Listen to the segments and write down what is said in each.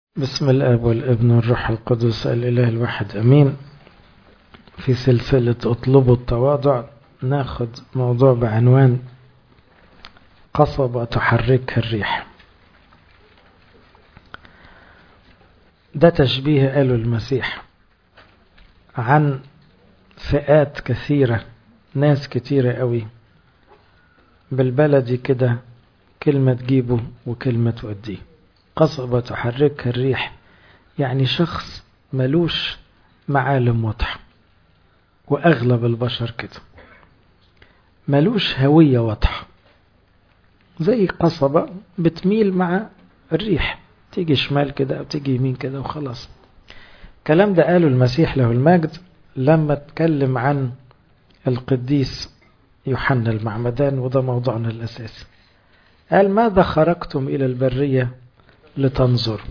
بسم الاب والابن والروح القدس الاله الواحد امين في سلسله اطلبوا التواضع ناخد موضوع بعنوان قصبة تحركها الريح ده تشبيه قاله المسيح عن فئات كثيرة ناس كتيرة قوي بالبلدي كده كلمة تجيبه وكلمة توديه قصبة تحركها الريح يعني شخص ملوش معالم واضحة وأغلب البشر كده ملوش هوية واضحة زي قصبة بتميل مع الريح تيجي شمال كده أو تيجي يمين كده وخلاص الكلام ده قاله المسيح له المجد لما اتكلم عن القديس يوحنا المعمدان وده موضوعنا الأساسي قال ماذا خرجتم إلى البرية لتنظر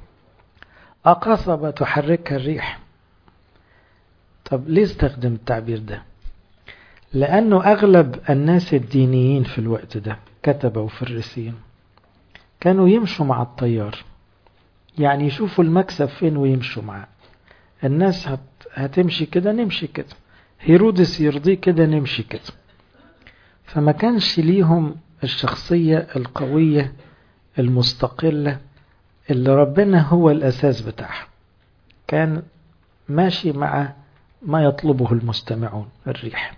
أقصبة تحركها الريح طب ليه استخدم التعبير ده لأنه أغلب الناس الدينيين في الوقت ده كتبوا وفرسين كانوا يمشوا مع الطيار يعني يشوفوا المكسب فين ويمشوا معاه الناس هت... هتمشي كده نمشي كده هيرودس يرضيه كده نمشي كده فما كانش ليهم الشخصية القوية المستقلة اللي ربنا هو الأساس بتاعها كان ماشي مع ما يطلبه المستمعون الريح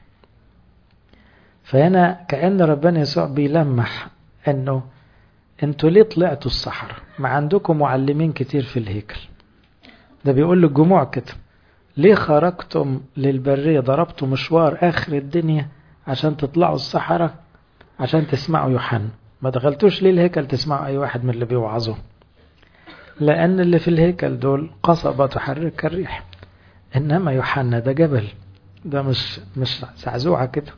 فهنا كأن ربنا يسوع بيلمح أنه أنتوا ليه طلعتوا الصحراء ما عندكم معلمين كتير في الهيكل ده بيقول للجموع كده ليه خرجتم للبرية ضربتوا مشوار آخر الدنيا عشان تطلعوا الصحراء عشان تسمعوا يوحنا ما دخلتوش ليه الهيكل تسمعوا أي واحد من اللي بيوعظوا لأن اللي في الهيكل دول قصبة تحرك الريح إنما يوحنا ده جبل ده مش مش زعزوعة كده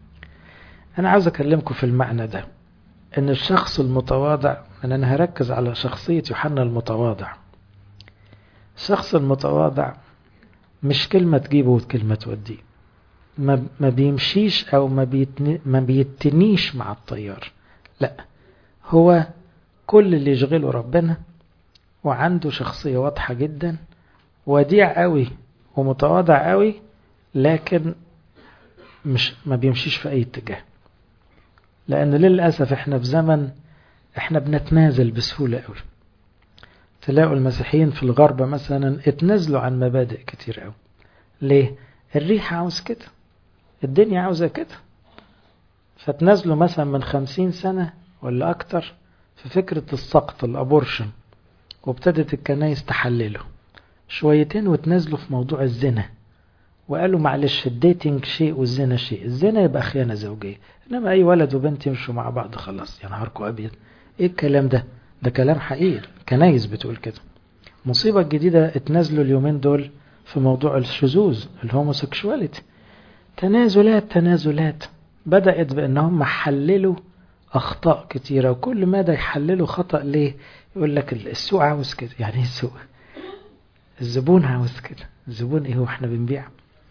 أنا عاوز أكلمكم في المعنى ده إن الشخص المتواضع أن أنا هركز على شخصية يوحنا المتواضع الشخص المتواضع مش كلمة تجيبه وكلمة توديه ما ما بيمشيش أو ما, بيتني ما بيتنيش مع الطيار لا هو كل اللي يشغله ربنا وعنده شخصية واضحة جدا وديع قوي ومتواضع قوي لكن مش ما بيمشيش في أي اتجاه لأن للأسف احنا في زمن احنا بنتنازل بسهولة قوي تلاقوا المسيحيين في الغرب مثلا اتنازلوا عن مبادئ كتير قوي ليه؟ الريح عاوز كده الدنيا عاوزة كده فتنازلوا مثلا من خمسين سنة ولا أكتر في فكرة السقط الأبورشن وابتدت الكنايس تحلله شويتين وتنازلوا في موضوع الزنا وقالوا معلش الديتنج شيء والزنا شيء الزنا يبقى خيانة زوجية إنما أي ولد وبنت يمشوا مع بعض خلاص يا نهاركم أبيض إيه الكلام ده ده كلام حقيقي كنايس بتقول كده المصيبة الجديدة اتنازلوا اليومين دول في موضوع الشذوذ الهوموسيكشواليتي تنازلات تنازلات بدأت بأنهم حللوا أخطاء كتيرة وكل ماذا يحللوا خطأ ليه يقول لك السوق عاوز كده يعني ايه السوق الزبون عاوز كده الزبون ايه هو احنا بنبيع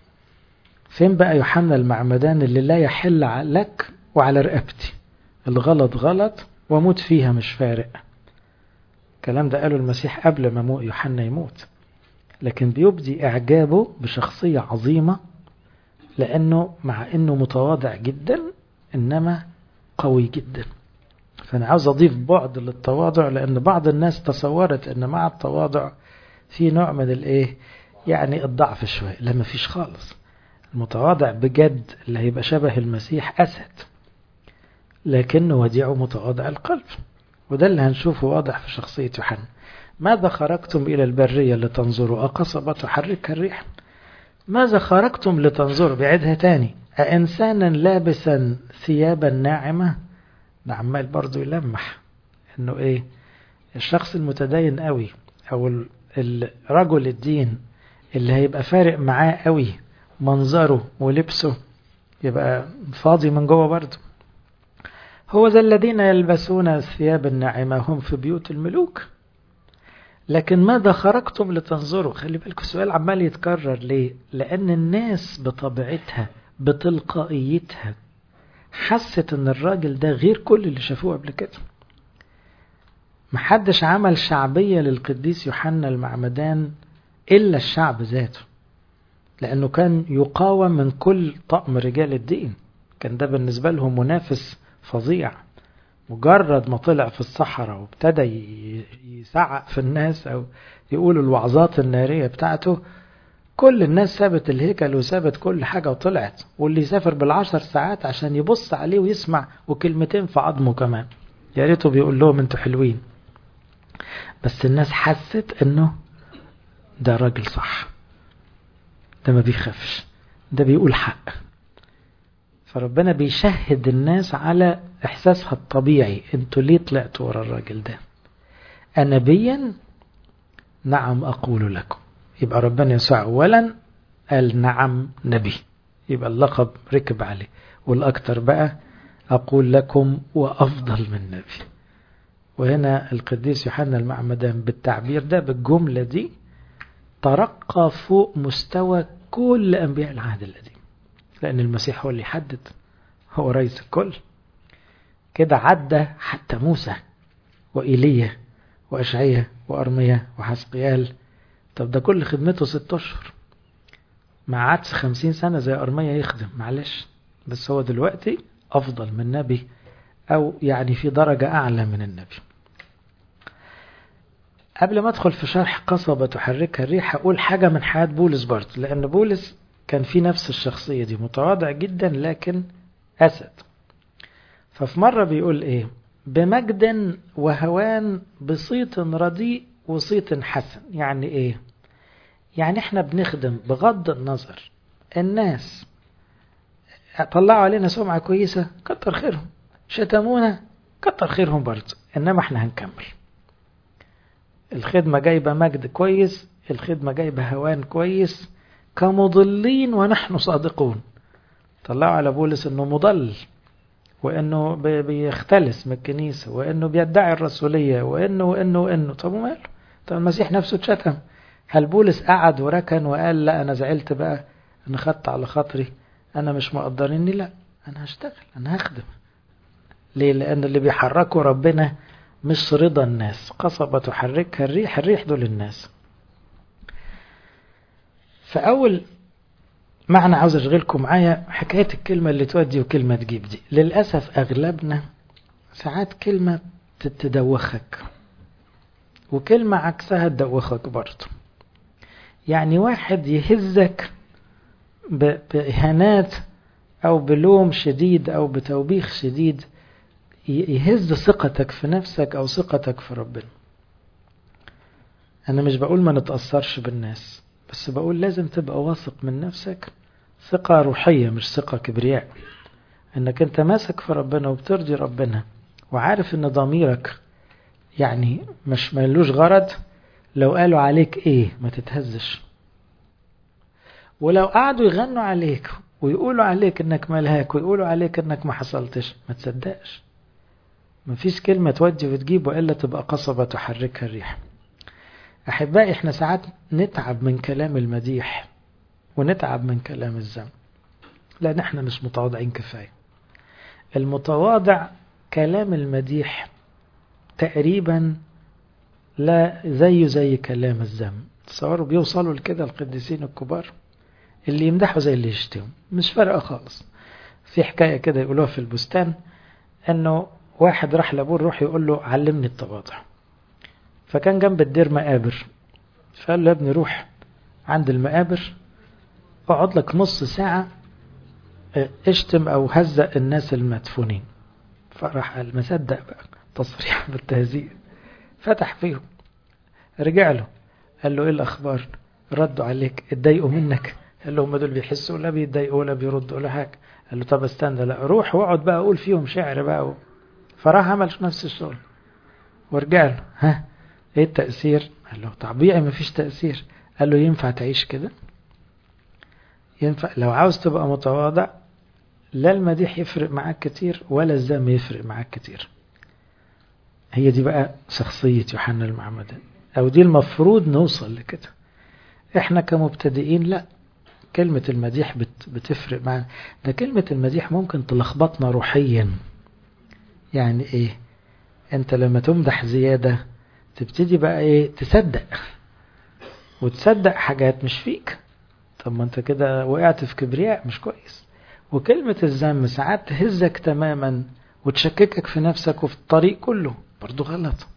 فين بقى يوحنا المعمدان اللي لا يحل لك وعلى رقبتي الغلط غلط واموت فيها مش فارق الكلام ده قاله المسيح قبل ما يوحنا يموت لكن بيبدي إعجابه بشخصية عظيمة لأنه مع أنه متواضع جدا إنما قوي جدا فأنا عاوز أضيف بعد للتواضع لأن بعض الناس تصورت أن مع التواضع في نوع من الإيه يعني الضعف شوية لا مفيش خالص المتواضع بجد اللي هيبقى شبه المسيح أسد لكنه وديع متواضع القلب وده اللي هنشوفه واضح في شخصية يوحنا ماذا خرجتم إلى البرية لتنظروا أقصبة تحركها الريح ماذا خرجتم لتنظروا بعيدها تاني أإنسانا لابسا ثيابا ناعمة ده عمال برضو يلمح انه ايه الشخص المتدين قوي او الرجل الدين اللي هيبقى فارق معاه قوي منظره ولبسه يبقى فاضي من جوه برضه هو ذا الذين يلبسون الثياب الناعمة هم في بيوت الملوك لكن ماذا خرجتم لتنظروا خلي بالكم السؤال عمال يتكرر ليه لأن الناس بطبيعتها بتلقائيتها حست ان الراجل ده غير كل اللي شافوه قبل كده محدش عمل شعبية للقديس يوحنا المعمدان إلا الشعب ذاته لأنه كان يقاوم من كل طقم رجال الدين كان ده بالنسبة لهم منافس فظيع مجرد ما طلع في الصحراء وابتدى يسعق في الناس أو يقول الوعظات النارية بتاعته كل الناس سابت الهيكل وسابت كل حاجة وطلعت واللي يسافر بالعشر ساعات عشان يبص عليه ويسمع وكلمتين في عظمه كمان يا ريته بيقول لهم انتوا حلوين بس الناس حست انه ده راجل صح ده ما بيخافش ده بيقول حق فربنا بيشهد الناس على احساسها الطبيعي انتوا ليه طلعتوا ورا الراجل ده انبيا نعم اقول لكم يبقى ربنا يسوع اولا قال نعم نبي يبقى اللقب ركب عليه والاكثر بقى اقول لكم وافضل من نبي وهنا القديس يوحنا المعمدان بالتعبير ده بالجمله دي ترقى فوق مستوى كل انبياء العهد القديم لان المسيح هو اللي يحدد هو رئيس الكل كده عدى حتى موسى وإيليا وأشعية وأرمية وحسقيال طب ده كل خدمته ست أشهر ما عادش خمسين سنة زي أرمية يخدم معلش بس هو دلوقتي أفضل من نبي أو يعني في درجة أعلى من النبي قبل ما أدخل في شرح قصبة تحركها الريح أقول حاجة من حياة بولس برضه لأن بولس كان في نفس الشخصية دي متواضع جدا لكن أسد ففي مرة بيقول إيه بمجد وهوان بصيت رديء وصيت حسن يعني إيه يعني إحنا بنخدم بغض النظر الناس طلعوا علينا سمعة كويسة كتر خيرهم شتمونا كتر خيرهم برضه إنما إحنا هنكمل الخدمة جايبة مجد كويس الخدمة جايبة هوان كويس كمضلين ونحن صادقون طلعوا على بولس انه مضل وانه بيختلس من الكنيسة وانه بيدعي الرسولية وانه وانه وانه طب وماله طب المسيح نفسه اتشتم هل بولس قعد وركن وقال لا انا زعلت بقى انا خدت على خاطري انا مش مقدريني لا انا هشتغل انا هخدم ليه لان اللي بيحركوا ربنا مش رضا الناس قصبة تحركها الريح الريح دول الناس فأول معنى عاوز أشغلكم معايا حكاية الكلمة اللي تودي وكلمة تجيب دي للأسف أغلبنا ساعات كلمة تدوخك وكلمة عكسها تدوخك برضه يعني واحد يهزك بإهانات أو بلوم شديد أو بتوبيخ شديد يهز ثقتك في نفسك أو ثقتك في ربنا أنا مش بقول ما نتأثرش بالناس بس بقول لازم تبقى واثق من نفسك ثقة روحية مش ثقة كبرياء انك انت ماسك في ربنا وبترضي ربنا وعارف ان ضميرك يعني مش ملوش غرض لو قالوا عليك ايه ما تتهزش ولو قعدوا يغنوا عليك ويقولوا عليك انك ملهاك ويقولوا عليك انك ما حصلتش ما تصدقش مفيش كلمة تودي وتجيب وإلا تبقى قصبة تحركها الريح أحبائي إحنا ساعات نتعب من كلام المديح ونتعب من كلام الذم لأن إحنا مش متواضعين كفاية المتواضع كلام المديح تقريبا لا زيه زي كلام الذم تصوروا بيوصلوا لكده القديسين الكبار اللي يمدحوا زي اللي يشتموا مش فارقة خالص في حكاية كده يقولوها في البستان انه واحد راح لابوه الروح يقول له علمني التواضع فكان جنب الدير مقابر فقال له يا ابني روح عند المقابر اقعد لك نص ساعة اشتم او هزق الناس المدفونين فراح قال مصدق بقى تصريح بالتهزيء فتح فيهم رجع له قال له ايه الاخبار ردوا عليك اتضايقوا منك قال له هم دول بيحسوا لا بيتضايقوا ولا بيردوا ولا حاجه قال له طب استنى لا روح واقعد بقى اقول فيهم شعر بقى فراح عمل نفس الشغل ورجع له ها ايه التأثير قال له طبيعي مفيش تأثير قال له ينفع تعيش كده ينفع لو عاوز تبقى متواضع لا المديح يفرق معاك كتير ولا الذم يفرق معاك كتير هي دي بقى شخصية يوحنا المعمدان أو دي المفروض نوصل لكده احنا كمبتدئين لا كلمة المديح بت بتفرق معنا ده كلمة المديح ممكن تلخبطنا روحيا يعني ايه انت لما تمدح زيادة تبتدي بقى ايه تصدق وتصدق حاجات مش فيك طب ما انت كده وقعت في كبرياء مش كويس وكلمة الذم ساعات تهزك تماما وتشككك في نفسك وفي الطريق كله برضو غلط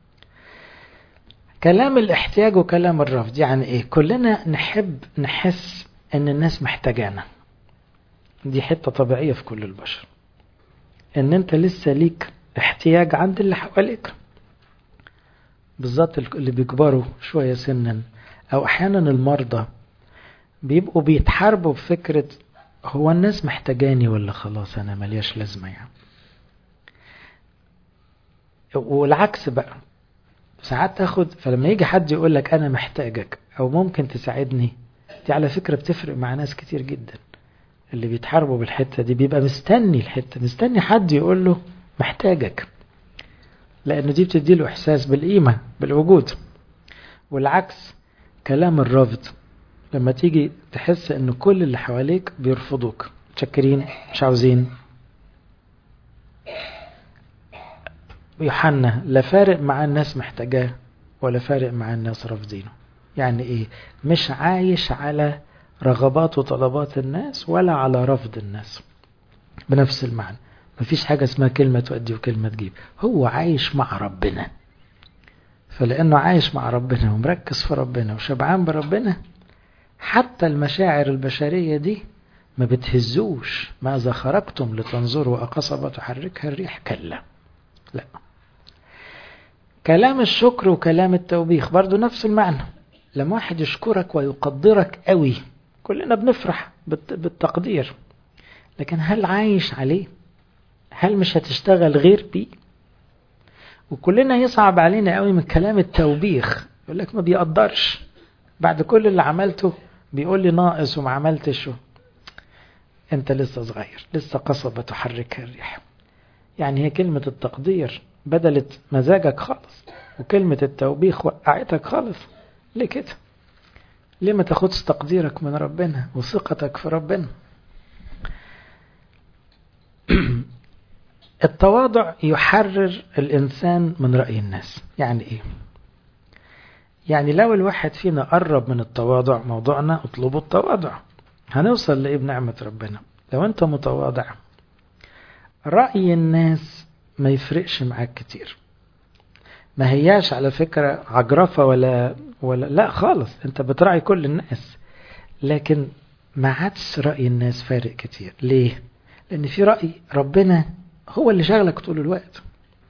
كلام الاحتياج وكلام الرفض يعني ايه كلنا نحب نحس ان الناس محتاجانا دي حتة طبيعية في كل البشر ان انت لسه ليك احتياج عند اللي حواليك بالذات اللي بيكبروا شوية سنا او احيانا المرضى بيبقوا بيتحاربوا بفكرة هو الناس محتاجاني ولا خلاص انا ملياش لازمة يعني والعكس بقى ساعات تاخد فلما يجي حد يقول لك انا محتاجك او ممكن تساعدني دي على فكرة بتفرق مع ناس كتير جدا اللي بيتحاربوا بالحتة دي بيبقى مستني الحتة مستني حد يقول له محتاجك لأنه دي بتدي له إحساس بالقيمة بالوجود والعكس كلام الرفض لما تيجي تحس ان كل اللي حواليك بيرفضوك متشكرين مش عاوزين يوحنا لا فارق مع الناس محتاجاه ولا فارق مع الناس رافضينه يعني ايه مش عايش على رغبات وطلبات الناس ولا على رفض الناس بنفس المعنى مفيش حاجة اسمها كلمة تؤدي وكلمة تجيب هو عايش مع ربنا فلأنه عايش مع ربنا ومركز في ربنا وشبعان بربنا حتى المشاعر البشرية دي ما بتهزوش ماذا خرجتم لتنظروا أقصبة تحركها الريح كلا لا كلام الشكر وكلام التوبيخ برضو نفس المعنى لما واحد يشكرك ويقدرك قوي كلنا بنفرح بالتقدير لكن هل عايش عليه هل مش هتشتغل غير بيه وكلنا يصعب علينا قوي من كلام التوبيخ يقول لك ما بيقدرش بعد كل اللي عملته بيقول لي ناقص وما عملتش انت لسه صغير لسه قصبة تحركها الريح يعني هي كلمة التقدير بدلت مزاجك خالص وكلمة التوبيخ وقعتك خالص ليه كده ليه ما تاخدش تقديرك من ربنا وثقتك في ربنا التواضع يحرر الإنسان من رأي الناس يعني إيه يعني لو الواحد فينا قرب من التواضع موضوعنا اطلبوا التواضع هنوصل لإيه بنعمة ربنا لو أنت متواضع رأي الناس ما يفرقش معاك كتير ما هياش على فكرة عجرفة ولا ولا لا خالص انت بتراعي كل الناس لكن ما عادش رأي الناس فارق كتير ليه لأن في رأي ربنا هو اللي شغلك طول الوقت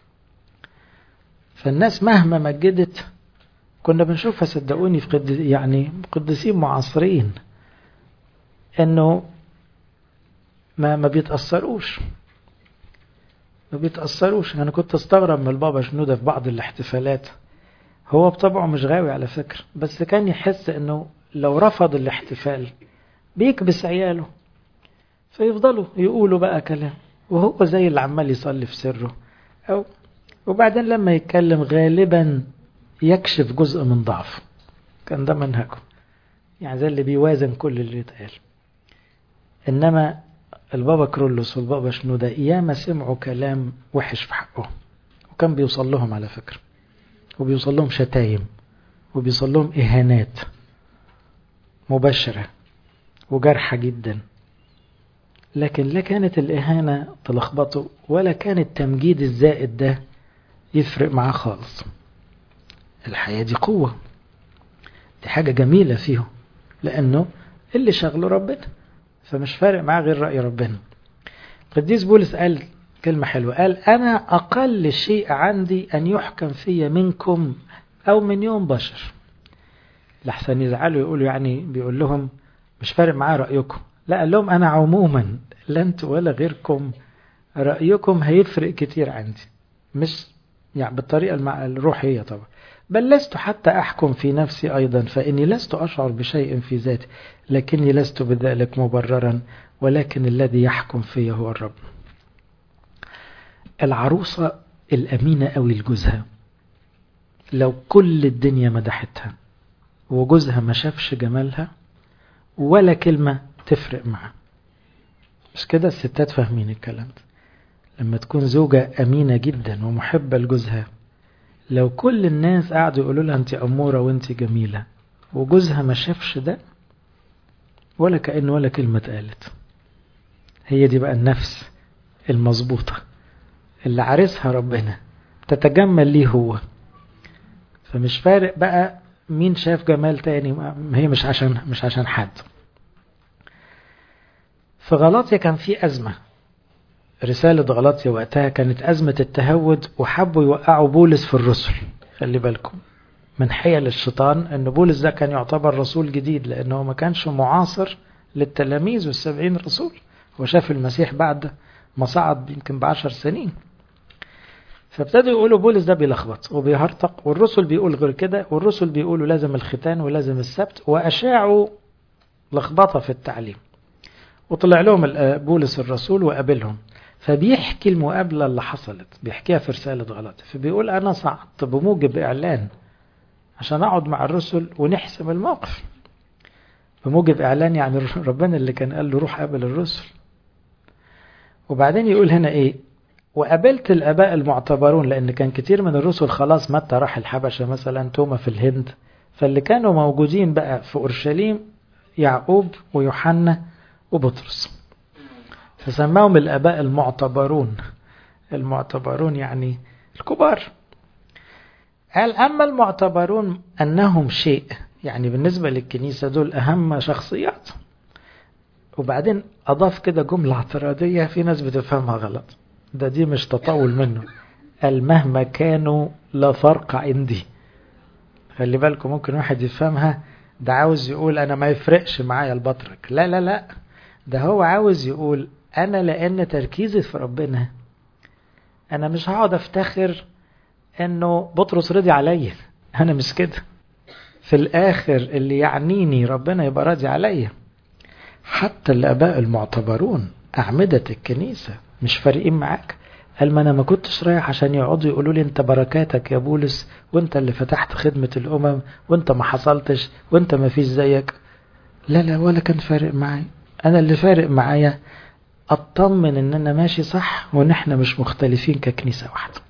فالناس مهما مجدت كنا بنشوفها صدقوني في قد يعني قديسين معاصرين انه ما ما بيتأثروش ما بيتأثروش أنا كنت استغرب من البابا شنودة في بعض الاحتفالات هو بطبعه مش غاوي على فكرة بس كان يحس انه لو رفض الاحتفال بيكبس عياله فيفضلوا يقولوا بقى كلام وهو زي اللي عمال يصلي في سره أو وبعدين لما يتكلم غالبا يكشف جزء من ضعفه كان ده منهجه يعني زي اللي بيوازن كل اللي يتقال إنما البابا كرولوس والبابا شنودة ياما سمعوا كلام وحش في حقه وكان بيوصل لهم على فكرة وبيوصل لهم شتايم وبيوصل لهم إهانات مباشرة وجارحة جدا لكن لا كانت الإهانة تلخبطه ولا كان التمجيد الزائد ده يفرق معاه خالص الحياة دي قوة دي حاجة جميلة فيه لأنه اللي شغله ربنا فمش فارق معاه غير رأي ربنا قديس بولس قال كلمة حلوة قال أنا أقل شيء عندي أن يحكم في منكم أو من يوم بشر لحسن يزعلوا يقولوا يعني بيقول لهم مش فارق معاه رأيكم لا قال لهم أنا عموما لا أنتوا ولا غيركم رأيكم هيفرق كتير عندي مش يعني بالطريقة الروحية طبعا بل لست حتى أحكم في نفسي أيضا فإني لست أشعر بشيء في ذاتي لكني لست بذلك مبررا ولكن الذي يحكم في هو الرب العروسة الأمينة أوي لجوزها لو كل الدنيا مدحتها وجوزها ما شافش جمالها ولا كلمة تفرق معاه مش كده الستات فاهمين الكلام ده لما تكون زوجة أمينة جدا ومحبة لجوزها لو كل الناس قعدوا يقولوا لها أنت أمورة وأنت جميلة وجوزها ما شافش ده ولا كأن ولا كلمة قالت هي دي بقى النفس المظبوطة اللي عارسها ربنا تتجمل ليه هو فمش فارق بقى مين شاف جمال تاني هي مش عشان مش عشان حد في غلاطيا كان في أزمة رسالة غلاطيا وقتها كانت أزمة التهود وحبوا يوقعوا بولس في الرسل خلي بالكم من حيل الشيطان أن بولس ده كان يعتبر رسول جديد لأنه ما كانش معاصر للتلاميذ والسبعين رسول هو شاف المسيح بعد ما صعد يمكن بعشر سنين فابتدوا يقولوا بولس ده بيلخبط وبيهرطق والرسل بيقول غير كده والرسل بيقولوا لازم الختان ولازم السبت وأشاعوا لخبطة في التعليم وطلع لهم بولس الرسول وقابلهم فبيحكي المقابلة اللي حصلت بيحكيها في رسالة غلط فبيقول أنا صعدت بموجب إعلان عشان أقعد مع الرسل ونحسم الموقف بموجب إعلان يعني ربنا اللي كان قال له روح قابل الرسل وبعدين يقول هنا إيه وقابلت الآباء المعتبرون لأن كان كتير من الرسل خلاص متى راح الحبشة مثلا توما في الهند فاللي كانوا موجودين بقى في أورشليم يعقوب ويوحنا وبطرس فسماهم الآباء المعتبرون المعتبرون يعني الكبار قال أما المعتبرون أنهم شيء يعني بالنسبة للكنيسة دول أهم شخصيات وبعدين أضاف كده جملة اعتراضية في ناس بتفهمها غلط ده دي مش تطول منه قال مهما كانوا لا فرق عندي خلي بالكم ممكن واحد يفهمها ده عاوز يقول أنا ما يفرقش معايا البطرك لا لا لا ده هو عاوز يقول أنا لأن تركيزي في ربنا أنا مش هقعد أفتخر إنه بطرس رضي عليا أنا مش كده في الآخر اللي يعنيني ربنا يبقى راضي عليا حتى الآباء المعتبرون أعمدة الكنيسة مش فارقين معاك قال ما أنا ما كنتش رايح عشان يقعدوا يقولوا لي أنت بركاتك يا بولس وأنت اللي فتحت خدمة الأمم وأنت ما حصلتش وأنت ما فيش زيك لا لا ولا كان فارق معايا أنا اللي فارق معايا أطمن إن أنا ماشي صح وإن إحنا مش مختلفين ككنيسة واحدة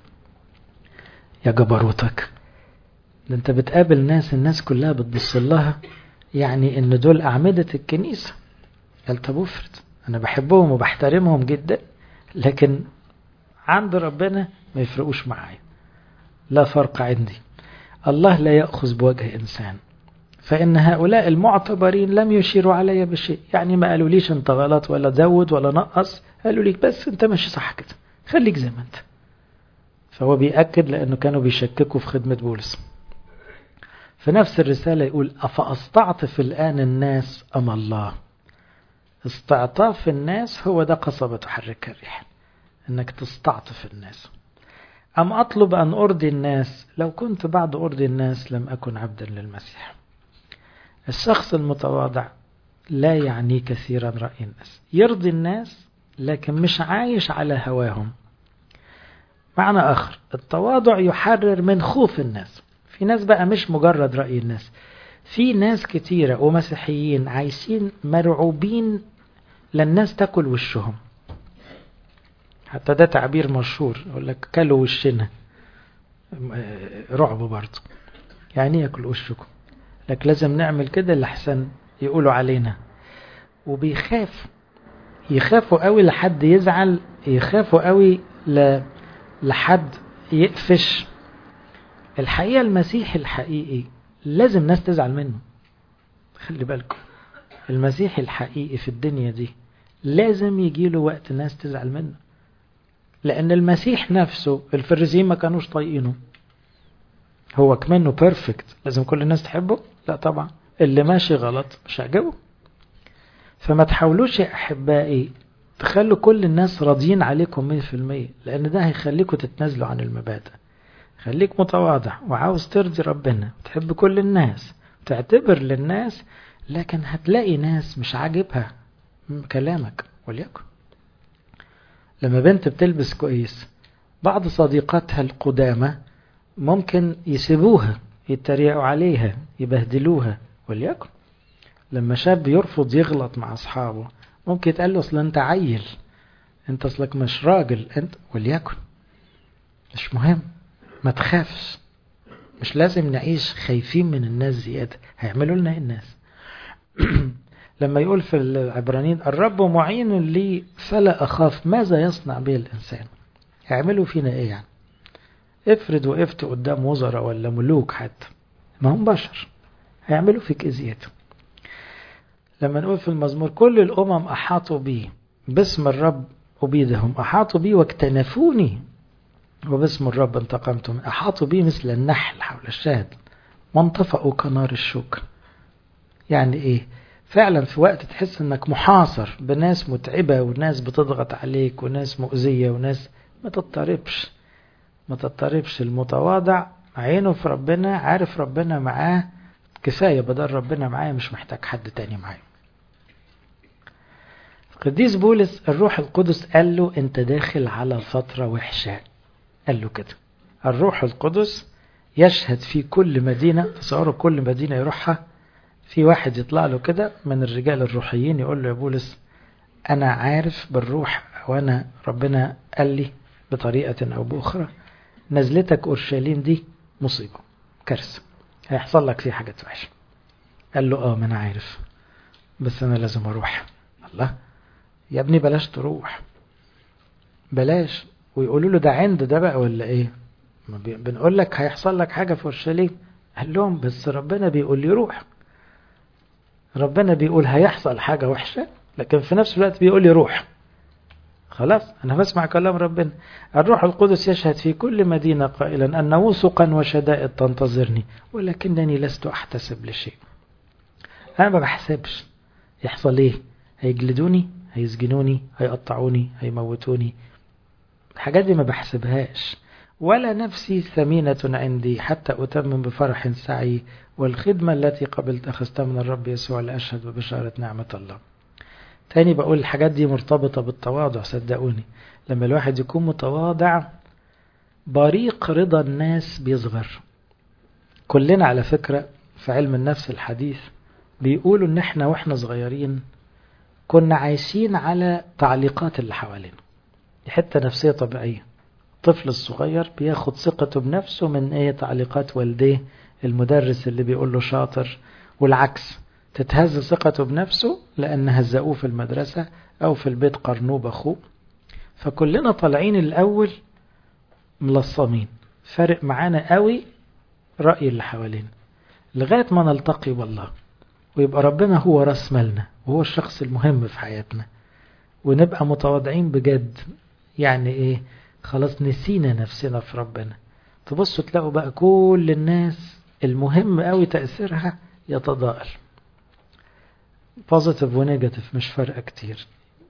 يا جبروتك ده أنت بتقابل ناس الناس كلها بتبص لها يعني إن دول أعمدة الكنيسة قال طب افرض أنا بحبهم وبحترمهم جدا لكن عند ربنا ما يفرقوش معايا لا فرق عندي الله لا يأخذ بوجه إنسان فإن هؤلاء المعتبرين لم يشيروا علي بشيء يعني ما قالوا ليش انت غلط ولا زود ولا نقص قالوا لي بس انت ماشي صح كده خليك زي ما انت فهو بيأكد لأنه كانوا بيشككوا في خدمة بولس في نفس الرسالة يقول أفأستعطف الآن الناس أم الله استعطاف الناس هو ده قصبة تحرك الريح انك تستعطف الناس أم أطلب أن أرضي الناس لو كنت بعد أرضي الناس لم أكن عبدا للمسيح الشخص المتواضع لا يعني كثيرا رأي الناس يرضي الناس لكن مش عايش على هواهم معنى آخر التواضع يحرر من خوف الناس في ناس بقى مش مجرد رأي الناس في ناس كتيرة ومسيحيين عايشين مرعوبين للناس تاكل وشهم حتى ده تعبير مشهور يقول لك كلوا وشنا رعب برضه يعني ياكل وشكم لك لازم نعمل كده لحسن يقولوا علينا وبيخاف يخافوا قوي لحد يزعل يخافوا قوي ل... لحد يقفش الحقيقة المسيح الحقيقي لازم ناس تزعل منه خلي بالكم المسيح الحقيقي في الدنيا دي لازم يجيله وقت ناس تزعل منه لأن المسيح نفسه الفريسيين ما كانوش طايقينه هو كمانه بيرفكت لازم كل الناس تحبه لا طبعا اللي ماشي غلط مش هيعجبه فما تحاولوش يا أحبائي تخلوا كل الناس راضيين عليكم مية في المية لأن ده هيخليكم تتنازلوا عن المبادئ خليك متواضع وعاوز ترضي ربنا تحب كل الناس تعتبر للناس لكن هتلاقي ناس مش عاجبها كلامك وليكن لما بنت بتلبس كويس بعض صديقاتها القدامى ممكن يسيبوها يتريقوا عليها يبهدلوها وليكن لما شاب يرفض يغلط مع أصحابه ممكن يتقال له أصل أنت عيل انت اصلك مش راجل انت وليكن مش مهم ما تخافش مش لازم نعيش خايفين من الناس زيادة هيعملوا لنا ايه الناس لما يقول في العبرانيين الرب معين لي فلا أخاف ماذا يصنع به الإنسان هيعملوا فينا ايه يعني افرض وقفت قدام وزراء ولا ملوك حتى ما هم بشر هيعملوا فيك ايه زيادة لما نقول في المزمور كل الأمم أحاطوا بي باسم الرب أبيدهم أحاطوا بي واكتنفوني وباسم الرب انتقمتم أحاطوا بي مثل النحل حول الشاهد وانطفأوا كنار الشوك يعني إيه فعلا في وقت تحس انك محاصر بناس متعبة وناس بتضغط عليك وناس مؤذية وناس ما تضطربش ما تضطربش المتواضع عينه في ربنا عارف ربنا معاه كفاية بدل ربنا معايا مش محتاج حد تاني معايا القديس بولس الروح القدس قال له انت داخل على فترة وحشة قال له كده الروح القدس يشهد في كل مدينة تصوروا كل مدينة يروحها في واحد يطلع له كده من الرجال الروحيين يقول له يا بولس أنا عارف بالروح وأنا ربنا قال لي بطريقة أو بأخرى نزلتك أورشليم دي مصيبة كارثة هيحصل لك فيه حاجات وحشة قال له اه ما أنا عارف بس أنا لازم أروح الله يا ابني بلاش تروح بلاش ويقولوا له ده عند ده بقى ولا ايه ما بنقول لك هيحصل لك حاجة في أورشليم قال لهم بس ربنا بيقول لي روح ربنا بيقول هيحصل حاجة وحشة لكن في نفس الوقت بيقول لي روح خلاص أنا بسمع كلام ربنا الروح القدس يشهد في كل مدينة قائلا أن وثقا وشدائد تنتظرني ولكنني لست أحتسب لشيء أنا ما بحسبش يحصل إيه هيجلدوني هيسجنوني هيقطعوني هيموتوني الحاجات دي ما بحسبهاش ولا نفسي ثمينة عندي حتى أتمم بفرح سعي والخدمة التي قبلت أخذتها من الرب يسوع لأشهد ببشارة نعمة الله تاني بقول الحاجات دي مرتبطة بالتواضع صدقوني لما الواحد يكون متواضع بريق رضا الناس بيصغر كلنا على فكرة في علم النفس الحديث بيقولوا ان احنا واحنا صغيرين كنا عايشين على تعليقات اللي حوالينا دي حتة نفسية طبيعية الطفل الصغير بياخد ثقته بنفسه من ايه تعليقات والديه المدرس اللي بيقول له شاطر والعكس تتهز ثقته بنفسه لأن هزقوه في المدرسة أو في البيت قرنوه بأخوه فكلنا طالعين الأول ملصمين فارق معانا قوي رأي اللي حوالينا لغاية ما نلتقي بالله ويبقى ربنا هو راس مالنا وهو الشخص المهم في حياتنا ونبقى متواضعين بجد يعني ايه خلاص نسينا نفسنا في ربنا تبصوا تلاقوا بقى كل الناس المهم قوي تأثيرها يتضاءل بوزيتيف ونيجاتيف مش فارقة كتير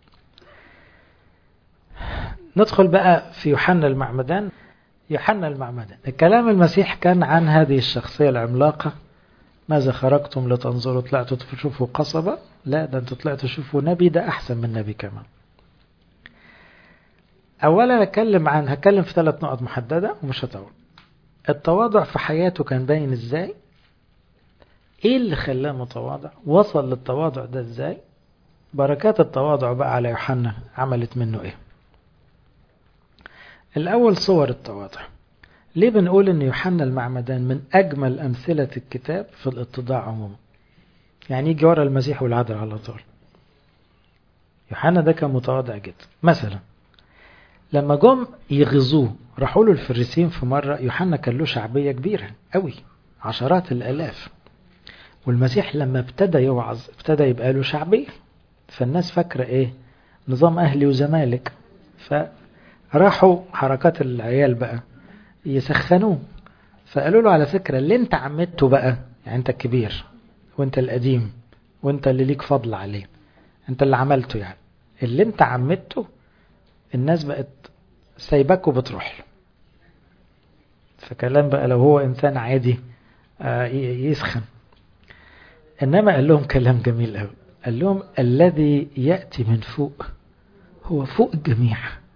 ندخل بقى في يوحنا المعمدان يوحنا المعمدان الكلام المسيح كان عن هذه الشخصية العملاقة ماذا خرجتم لتنظروا طلعتوا تشوفوا قصبة لا ده انتوا طلعتوا تشوفوا نبي ده أحسن من نبي كمان أولا أتكلم عن هتكلم في ثلاث نقط محددة ومش هطول التواضع في حياته كان باين ازاي ايه اللي خلاه متواضع وصل للتواضع ده ازاي بركات التواضع بقى على يوحنا عملت منه ايه الاول صور التواضع ليه بنقول ان يوحنا المعمدان من اجمل امثلة الكتاب في الاتضاع عموما يعني يجي ورا المسيح والعذر على طول يوحنا ده كان متواضع جدا مثلا لما جم يغزوه راحوا له الفريسين في مرة يوحنا كان له شعبية كبيرة قوي عشرات الآلاف والمسيح لما ابتدى يوعظ ابتدى يبقى له شعبية فالناس فاكرة ايه نظام أهلي وزمالك فراحوا حركات العيال بقى يسخنوه فقالوا له على فكرة اللي انت عمدته بقى يعني انت الكبير وانت القديم وانت اللي ليك فضل عليه انت اللي عملته يعني اللي انت عمدته الناس بقت سايبك وبتروح له فكلام بقى لو هو انسان عادي يسخن انما قال لهم كلام جميل قوي قال لهم الذي ياتي من فوق هو فوق الجميع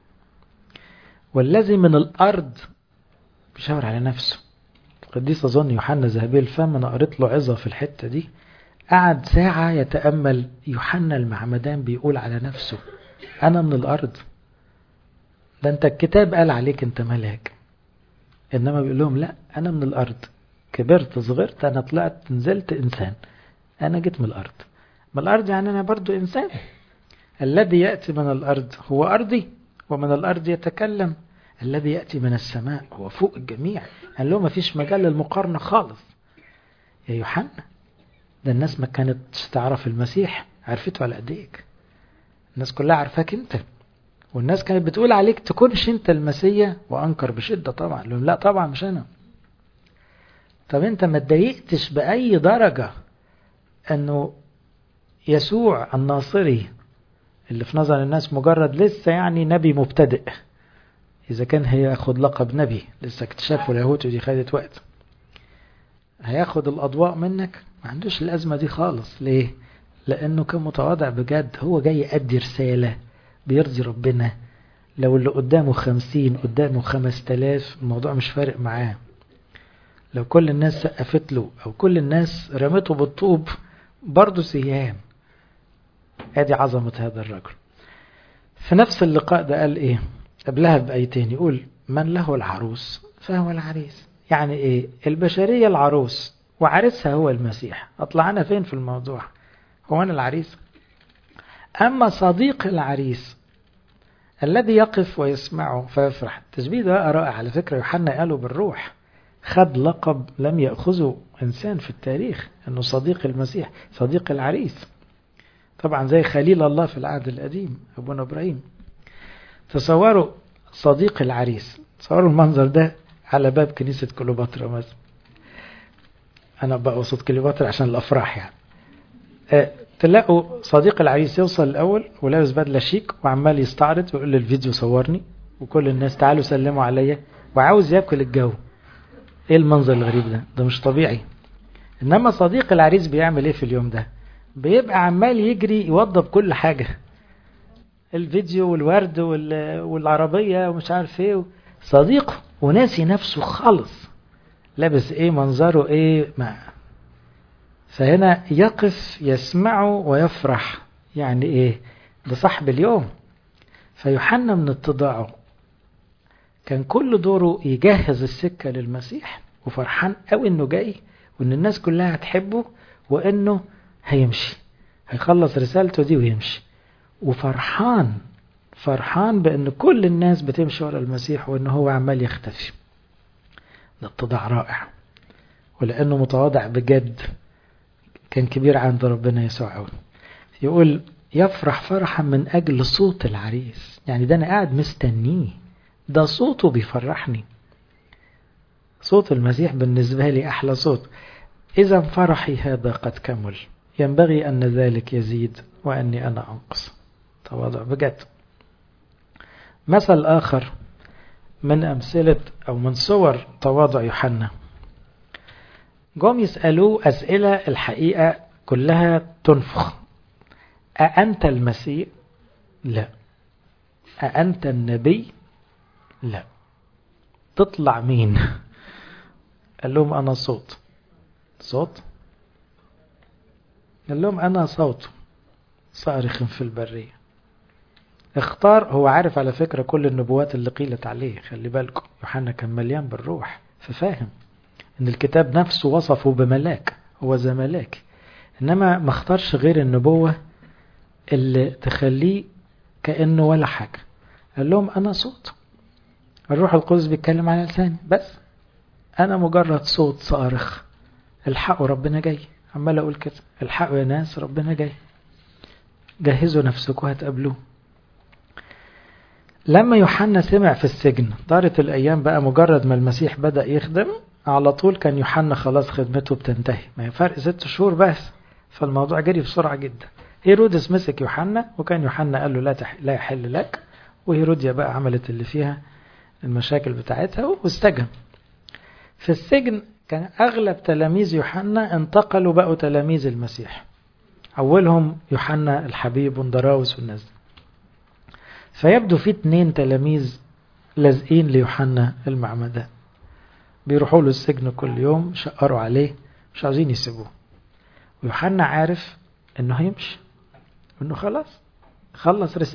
والذي من الارض بيشاور على نفسه القديس اظن يوحنا ذهبي الفم انا قريت له عظه في الحته دي قعد ساعه يتامل يوحنا المعمدان بيقول على نفسه انا من الارض ده انت الكتاب قال عليك انت ملاك انما بيقول لهم لا انا من الارض كبرت صغرت انا طلعت نزلت انسان انا جيت من الارض من الارض يعني انا برضو انسان الذي ياتي من الارض هو ارضي ومن الارض يتكلم الذي ياتي من السماء هو فوق الجميع قال له ما فيش مجال للمقارنه خالص يا يوحنا ده الناس ما كانتش تعرف المسيح عرفته على ايديك الناس كلها عارفاك انت والناس كانت بتقول عليك تكونش انت المسيا وانكر بشده طبعا لهم لا طبعا مش انا طب انت ما اتضايقتش باي درجه انه يسوع الناصري اللي في نظر الناس مجرد لسه يعني نبي مبتدئ اذا كان هياخد لقب نبي لسه اكتشافه اليهود ودي خدت وقت هياخد الاضواء منك ما عندوش الازمه دي خالص ليه لانه كان متواضع بجد هو جاي يأدي رساله بيرضي ربنا لو اللي قدامه خمسين قدامه خمس تلاف الموضوع مش فارق معاه لو كل الناس سقفت له أو كل الناس رمته بالطوب برضه سيان ادي عظمة هذا الرجل في نفس اللقاء ده قال ايه قبلها بآيتين يقول من له العروس فهو العريس يعني ايه البشرية العروس وعريسها هو المسيح اطلع انا فين في الموضوع هو انا العريس أما صديق العريس الذي يقف ويسمعه فيفرح التشبيه ده رائع على فكرة يوحنا قاله بالروح خد لقب لم يأخذه إنسان في التاريخ أنه صديق المسيح صديق العريس طبعا زي خليل الله في العهد القديم أبونا إبراهيم تصوروا صديق العريس تصوروا المنظر ده على باب كنيسة كليوباترا مثلا أنا بقصد كليوباترا عشان الأفراح يعني أه تلاقوا صديق العريس يوصل الأول ولابس بدلة شيك وعمال يستعرض ويقول للفيديو صورني وكل الناس تعالوا سلموا عليا وعاوز ياكل الجو ايه المنظر الغريب ده ده مش طبيعي انما صديق العريس بيعمل ايه في اليوم ده بيبقى عمال يجري يوضب كل حاجة الفيديو والورد والعربية ومش عارف ايه صديقه وناسي نفسه خالص لابس ايه منظره ايه ما فهنا يقف يسمعه ويفرح يعني ايه ده صاحب اليوم فيوحنا من اتضاعه كان كل دوره يجهز السكة للمسيح وفرحان قوي انه جاي وان الناس كلها هتحبه وانه هيمشي هيخلص رسالته دي ويمشي وفرحان فرحان بان كل الناس بتمشي ورا المسيح وان هو عمال يختفي ده اتضاع رائع ولانه متواضع بجد كان كبير عند ربنا يسوع قوي يقول يفرح فرحا من أجل صوت العريس يعني ده أنا قاعد مستنيه ده صوته بيفرحني صوت المسيح بالنسبة لي أحلى صوت إذا فرحي هذا قد كمل ينبغي أن ذلك يزيد وأني أنا أنقص تواضع بجد مثل آخر من أمثلة أو من صور تواضع يوحنا جم يسألوه أسئلة الحقيقة كلها تنفخ أأنت المسيح؟ لا أأنت النبي؟ لا تطلع مين؟ قال لهم أنا صوت صوت؟ قال لهم أنا صوت صارخ في البرية اختار هو عارف على فكرة كل النبوات اللي قيلت عليه خلي بالكم يوحنا كان مليان بالروح ففاهم ان الكتاب نفسه وصفه بملاك هو زي ملاك انما ما اختارش غير النبوة اللي تخليه كأنه ولا حاجة قال لهم انا صوت الروح القدس بيتكلم على لساني بس انا مجرد صوت صارخ الحقوا ربنا جاي عمال اقول كده الحقوا يا ناس ربنا جاي جهزوا نفسكم هتقابلوه لما يوحنا سمع في السجن دارت الايام بقى مجرد ما المسيح بدأ يخدم على طول كان يوحنا خلاص خدمته بتنتهي ما فرق ست شهور بس فالموضوع جري بسرعة جدا هيرودس مسك يوحنا وكان يوحنا قال له لا, تح... لا يحل لك وهيروديا بقى عملت اللي فيها المشاكل بتاعتها واستجن في السجن كان أغلب تلاميذ يوحنا انتقلوا بقوا تلاميذ المسيح أولهم يوحنا الحبيب وندراوس والناس فيبدو في اتنين تلاميذ لازقين ليوحنا المعمدان بيروحوا له السجن كل يوم شقروا عليه مش عاوزين يسيبوه ويوحنا عارف انه هيمشي انه خلاص خلص رسالته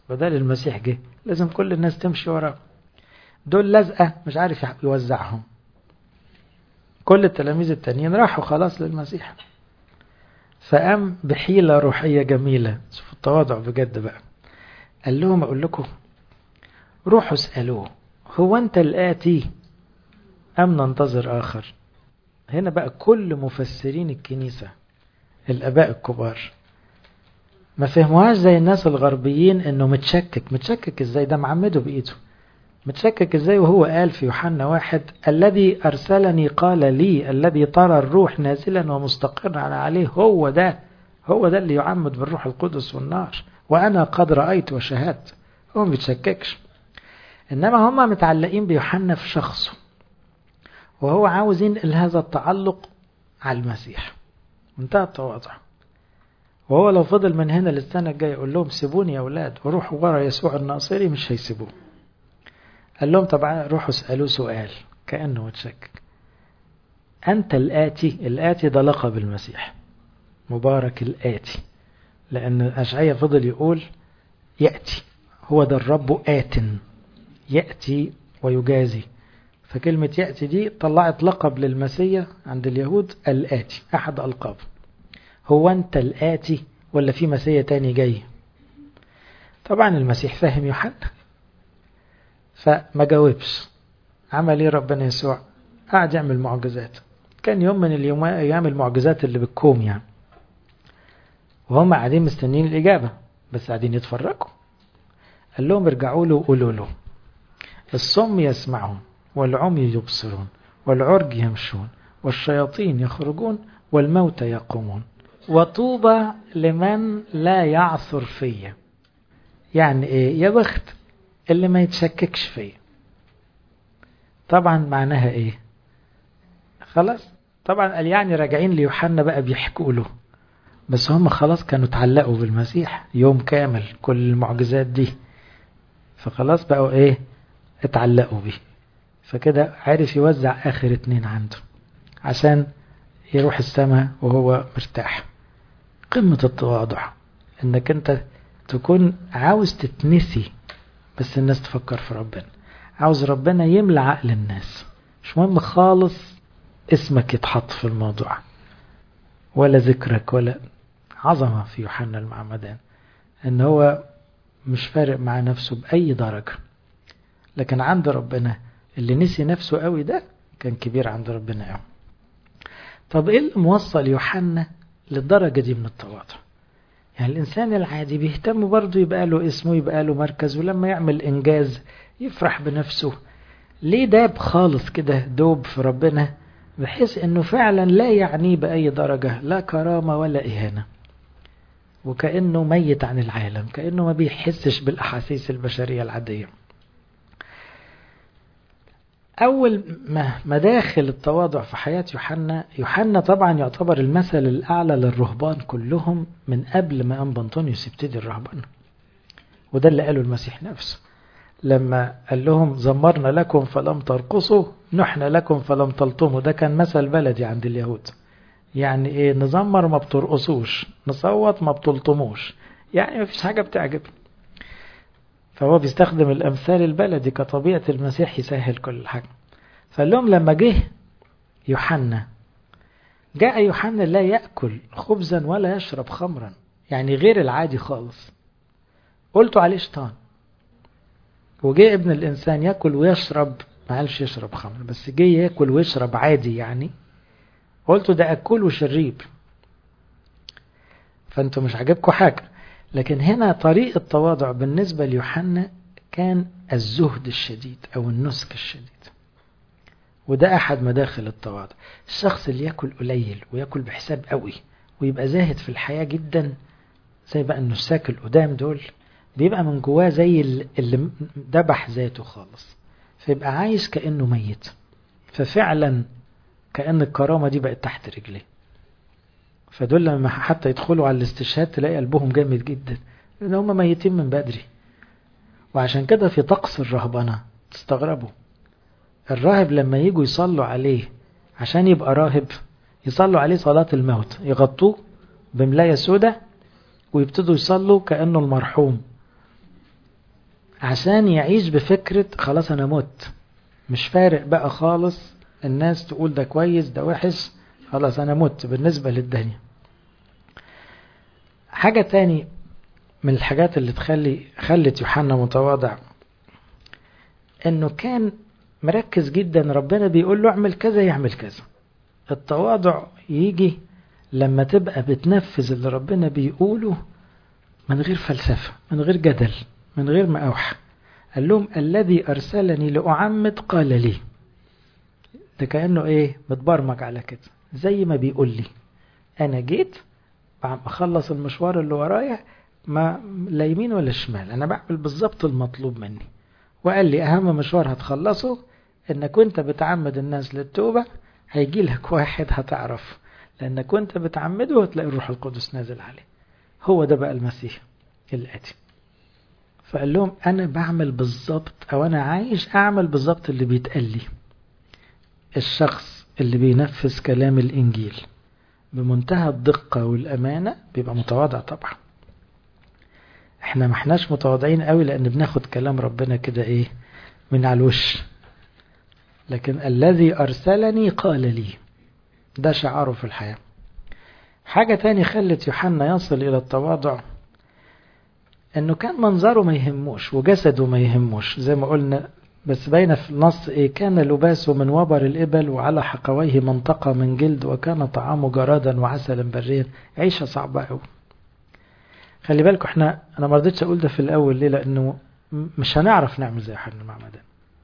بدل المسيح جه لازم كل الناس تمشي وراه دول لزقة مش عارف يوزعهم كل التلاميذ التانيين راحوا خلاص للمسيح فقام بحيلة روحية جميلة شوفوا التواضع بجد بقى قال لهم أقول لكم روحوا اسألوه هو أنت الآتي أم ننتظر آخر هنا بقى كل مفسرين الكنيسة الآباء الكبار ما فهموهاش زي الناس الغربيين انه متشكك متشكك ازاي ده معمده بايده متشكك ازاي وهو قال في يوحنا واحد الذي ارسلني قال لي الذي ترى الروح نازلا ومستقرا عليه هو ده هو ده اللي يعمد بالروح القدس والنار وانا قد رايت وشهدت هو ما بيتشككش انما هم متعلقين بيوحنا في شخصه وهو عاوز ينقل هذا التعلق على المسيح منتهى التواضع وهو لو فضل من هنا للسنة الجاية يقول لهم سيبوني يا أولاد وروحوا ورا يسوع الناصري مش هيسيبوه قال لهم طبعا روحوا اسألوه سؤال كأنه متشكك أنت الآتي الآتي ده لقب المسيح مبارك الآتي لأن أشعية فضل يقول يأتي هو ده الرب آت يأتي ويجازي فكلمة يأتي دي طلعت لقب للمسيح عند اليهود الآتي أحد ألقاب هو أنت الآتي ولا في مسيح تاني جاي طبعا المسيح فاهم يوحنا فما جاوبش عمل ايه ربنا يسوع قعد يعمل معجزات كان يوم من اليوم ايام المعجزات اللي بالكوم يعني وهم قاعدين مستنيين الإجابة بس قاعدين يتفرجوا قال لهم ارجعوا له وقولوا له الصم يسمعون والعمي يبصرون والعرج يمشون والشياطين يخرجون والموتى يقومون وطوبى لمن لا يعثر فيا يعني ايه يا بخت اللي ما يتشككش فيا طبعا معناها ايه خلاص طبعا قال يعني راجعين ليوحنا بقى بيحكوا له بس هم خلاص كانوا اتعلقوا بالمسيح يوم كامل كل المعجزات دي فخلاص بقوا ايه اتعلقوا بيه فكده عارف يوزع اخر اتنين عنده عشان يروح السماء وهو مرتاح قمة التواضع انك انت تكون عاوز تتنسي بس الناس تفكر في ربنا عاوز ربنا يملى عقل الناس مش مهم خالص اسمك يتحط في الموضوع ولا ذكرك ولا عظمة في يوحنا المعمدان ان هو مش فارق مع نفسه بأي درجة لكن عند ربنا اللي نسي نفسه قوي ده كان كبير عند ربنا قوي طب ايه اللي موصل يوحنا للدرجة دي من التواضع يعني الإنسان العادي بيهتم برضه يبقى له اسمه يبقى له مركز ولما يعمل إنجاز يفرح بنفسه ليه داب خالص كده دوب في ربنا بحيث انه فعلا لا يعنيه بأي درجة لا كرامة ولا إهانة وكأنه ميت عن العالم كأنه ما بيحسش بالأحاسيس البشرية العادية أول ما مداخل التواضع في حياة يوحنا يوحنا طبعا يعتبر المثل الأعلى للرهبان كلهم من قبل ما أنبا أنطونيوس يبتدي الرهبان وده اللي قاله المسيح نفسه لما قال لهم زمرنا لكم فلم ترقصوا نحن لكم فلم تلطموا ده كان مثل بلدي عند اليهود يعني ايه نزمر ما بترقصوش نصوت ما بتلطموش يعني ما فيش حاجة بتعجب فهو بيستخدم الأمثال البلدي كطبيعة المسيح يسهل كل حاجة فقال لهم لما جه يوحنا جاء يوحنا لا يأكل خبزا ولا يشرب خمرا يعني غير العادي خالص قلتوا عليه شيطان وجاء ابن الإنسان يأكل ويشرب ما قالش يشرب خمر بس جه يأكل ويشرب عادي يعني قلتوا ده أكل وشريب فأنتوا مش عاجبكم حاجة لكن هنا طريق التواضع بالنسبة ليوحنا كان الزهد الشديد أو النسك الشديد وده أحد مداخل التواضع الشخص اللي يأكل قليل ويأكل بحساب قوي ويبقى زاهد في الحياة جدا زي بقى النساك القدام دول بيبقى من جواه زي اللي دبح ذاته خالص فيبقى عايش كأنه ميت ففعلا كأن الكرامة دي بقت تحت رجليه فدول لما حتى يدخلوا على الاستشهاد تلاقي قلبهم جامد جدا لأن هم ميتين من بدري وعشان كده في طقس الرهبنة تستغربوا الراهب لما يجوا يصلوا عليه عشان يبقى راهب يصلوا عليه صلاة الموت يغطوه بملاية سودة ويبتدوا يصلوا كأنه المرحوم عشان يعيش بفكرة خلاص أنا مت مش فارق بقى خالص الناس تقول ده كويس ده وحش خلاص أنا مت بالنسبة للدنيا حاجة تاني من الحاجات اللي تخلي خلت يوحنا متواضع انه كان مركز جدا ربنا بيقول له اعمل كذا يعمل كذا التواضع يجي لما تبقى بتنفذ اللي ربنا بيقوله من غير فلسفة من غير جدل من غير ما أوحى قال لهم الذي أرسلني لأعمد قال لي ده كأنه إيه متبرمج على كده زي ما بيقول لي أنا جيت أخلص المشوار اللي ورايا ما لا يمين ولا شمال أنا بعمل بالظبط المطلوب مني وقال لي أهم مشوار هتخلصه إنك وأنت بتعمد الناس للتوبة هيجي لك واحد هتعرف لأنك وأنت بتعمده هتلاقي الروح القدس نازل عليه هو ده بقى المسيح الآتي فقال لهم أنا بعمل بالظبط أو أنا عايش أعمل بالظبط اللي بيتقال لي الشخص اللي بينفذ كلام الإنجيل بمنتهى الدقة والأمانة بيبقى متواضع طبعا احنا ما احناش متواضعين قوي لأن بناخد كلام ربنا كده ايه من على الوش لكن الذي أرسلني قال لي ده شعاره في الحياة حاجة تاني خلت يوحنا يصل إلى التواضع انه كان منظره ما يهموش وجسده ما يهموش زي ما قلنا بس باينه في النص ايه كان لباسه من وبر الابل وعلى حقويه منطقه من جلد وكان طعامه جرادا وعسلا بريا عيشه صعبه قوي خلي بالكم احنا انا ما رضيتش اقول ده في الاول ليه لانه مش هنعرف نعمل زي يوحنا المعمدان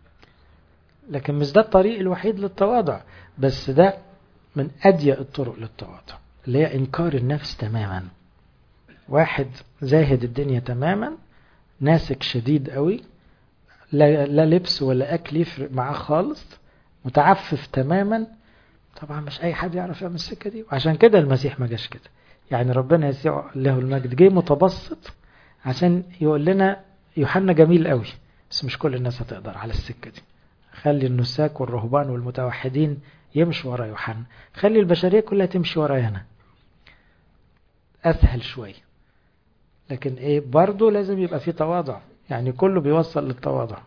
لكن مش ده الطريق الوحيد للتواضع بس ده من اضيق الطرق للتواضع اللي هي انكار النفس تماما واحد زاهد الدنيا تماما ناسك شديد قوي لا, لا لبس ولا اكل يفرق معاه خالص متعفف تماما طبعا مش اي حد يعرف يعمل السكه دي وعشان كده المسيح ما جاش كده يعني ربنا يسوع له المجد جه متبسط عشان يقول لنا يوحنا جميل قوي بس مش كل الناس هتقدر على السكه دي خلي النساك والرهبان والمتوحدين يمشوا ورا يوحنا خلي البشريه كلها تمشي ورايا انا اسهل شويه لكن ايه برضه لازم يبقى في تواضع يعني كله بيوصل للتواضع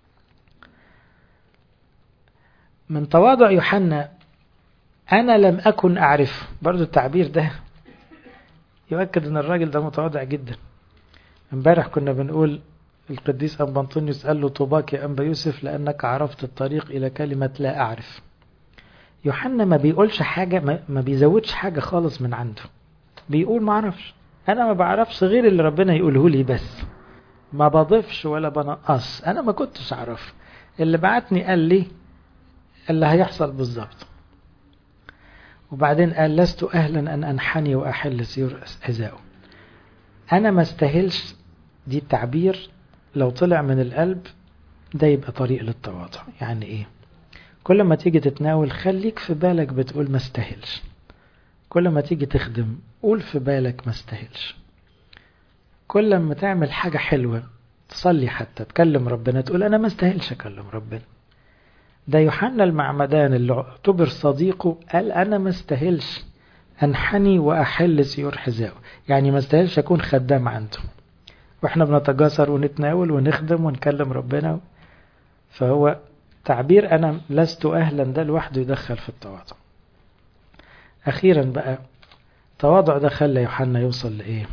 من تواضع يوحنا انا لم اكن اعرف برضه التعبير ده يؤكد ان الراجل ده متواضع جدا امبارح كنا بنقول القديس أنبا أنطونيوس قال له طوباك يا أنبا يوسف لأنك عرفت الطريق إلى كلمة لا أعرف يوحنا ما بيقولش حاجة ما بيزودش حاجة خالص من عنده بيقول ما أعرفش أنا ما بعرفش غير اللي ربنا يقوله لي بس ما بضيفش ولا بنقص أنا ما كنتش أعرف اللي بعتني قال لي اللي هيحصل بالظبط وبعدين قال لست أهلا أن أنحني وأحل سير حذائه أنا ما استاهلش دي التعبير لو طلع من القلب ده يبقى طريق للتواضع يعني ايه كل ما تيجي تتناول خليك في بالك بتقول ما استاهلش كل ما تيجي تخدم قول في بالك ما استاهلش كل ما تعمل حاجة حلوة تصلي حتى تكلم ربنا تقول أنا ما استاهلش أكلم ربنا ده يوحنا المعمدان اللي اعتبر صديقه قال أنا ما استاهلش أنحني وأحل سيور حذائه يعني ما استاهلش أكون خدام عنده واحنا بنتجاسر ونتناول ونخدم ونكلم ربنا فهو تعبير أنا لست أهلا ده لوحده يدخل في التواضع أخيرا بقى التواضع ده خلى يوحنا يوصل لإيه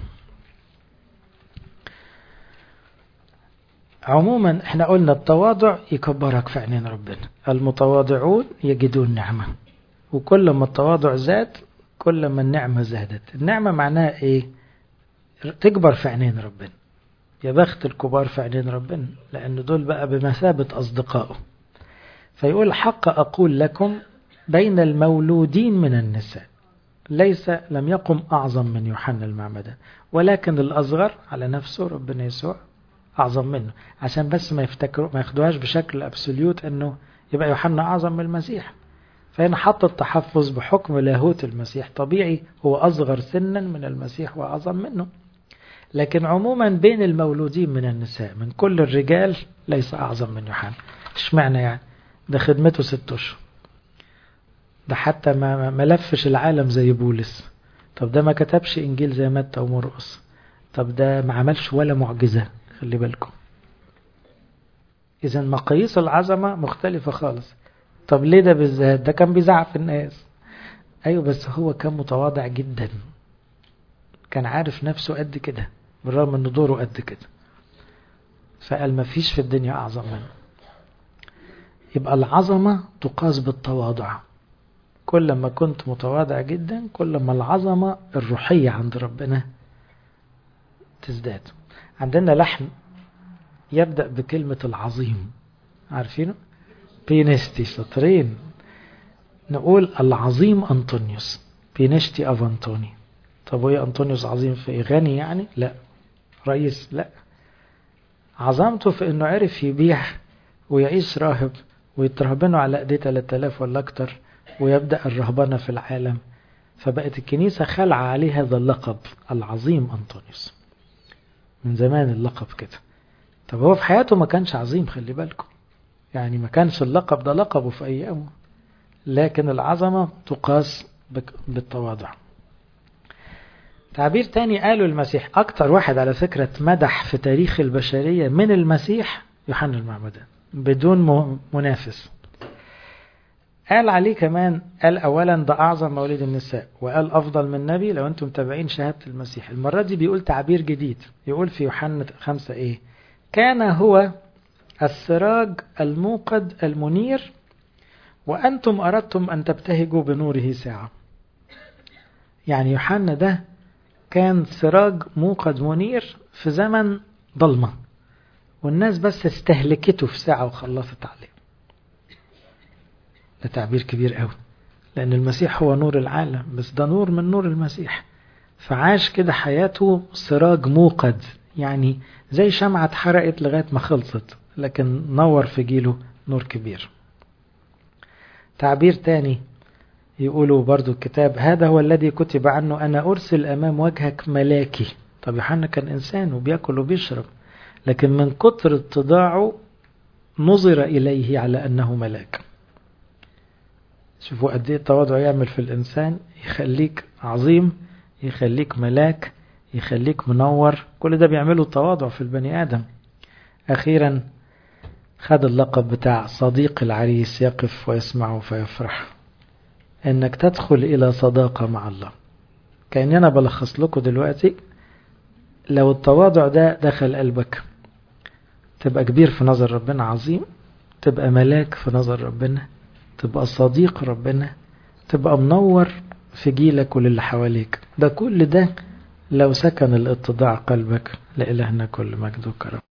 عموما احنا قلنا التواضع يكبرك في عينين ربنا المتواضعون يجدون نعمة وكل ما التواضع زاد كل ما النعمة زادت النعمة معناها ايه تكبر في عينين ربنا يا بخت الكبار في عينين ربنا لأن دول بقى بمثابة أصدقائه فيقول حق أقول لكم بين المولودين من النساء ليس لم يقم أعظم من يوحنا المعمدان ولكن الأصغر على نفسه ربنا يسوع أعظم منه عشان بس ما يفتكروا ما ياخدوهاش بشكل أبسوليوت أنه يبقى يوحنا أعظم من المسيح فهنا حط التحفظ بحكم لاهوت المسيح طبيعي هو أصغر سنا من المسيح وأعظم منه لكن عموما بين المولودين من النساء من كل الرجال ليس أعظم من يوحنا اشمعنى يعني ده خدمته ست أشهر ده حتى ما ما لفش العالم زي بولس طب ده ما كتبش إنجيل زي متى ومرقس طب ده ما عملش ولا معجزة خلي بالكم إذا مقاييس العظمة مختلفة خالص طب ليه ده بالذات ده كان بيزعق في الناس أيوة بس هو كان متواضع جدا كان عارف نفسه قد كده بالرغم ان دوره قد كده فقال ما فيش في الدنيا أعظم منه يبقى العظمة تقاس بالتواضع كل ما كنت متواضع جدا كل ما العظمة الروحية عند ربنا تزداد عندنا لحن يبدأ بكلمة العظيم عارفينه بينستي شاطرين نقول العظيم أنطونيوس بينشتي أف أنطوني طب وإيه أنطونيوس عظيم في إيه غني يعني لا رئيس لا عظمته في إنه عرف يبيع ويعيش راهب ويترهبنوا على ايديه 3000 ولا اكتر ويبدا الرهبنه في العالم فبقت الكنيسه خلع عليه هذا اللقب العظيم انطونيوس من زمان اللقب كده طب هو في حياته ما كانش عظيم خلي بالكم يعني ما كانش اللقب ده لقبه في ايامه لكن العظمه تقاس بالتواضع تعبير تاني قاله المسيح اكتر واحد على فكره اتمدح في تاريخ البشريه من المسيح يوحنا المعمدان بدون منافس قال عليه كمان قال أولا ده أعظم مولد النساء وقال أفضل من نبي لو أنتم متابعين شهادة المسيح المرة دي بيقول تعبير جديد يقول في يوحنا خمسة إيه كان هو السراج الموقد المنير وأنتم أردتم أن تبتهجوا بنوره ساعة يعني يوحنا ده كان سراج موقد منير في زمن ضلمه والناس بس استهلكته في ساعة وخلصت عليه ده تعبير كبير قوي لأن المسيح هو نور العالم بس ده نور من نور المسيح فعاش كده حياته سراج موقد يعني زي شمعة اتحرقت لغاية ما خلصت لكن نور في جيله نور كبير تعبير تاني يقولوا برضو الكتاب هذا هو الذي كتب عنه أنا أرسل أمام وجهك ملاكي طب يوحنا كان إنسان وبياكل وبيشرب لكن من كتر اتضاعه نظر إليه على أنه ملاك شوفوا قد ايه التواضع يعمل في الإنسان يخليك عظيم يخليك ملاك يخليك منور كل ده بيعمله التواضع في البني آدم أخيرا خد اللقب بتاع صديق العريس يقف ويسمعه فيفرح انك تدخل الى صداقة مع الله كأني انا بلخص لكم دلوقتي لو التواضع ده دخل قلبك تبقى كبير في نظر ربنا عظيم تبقى ملاك في نظر ربنا تبقى صديق ربنا تبقى منور في جيلك وللي حواليك ده كل ده لو سكن الاتضاع قلبك لإلهنا كل مجد وكرم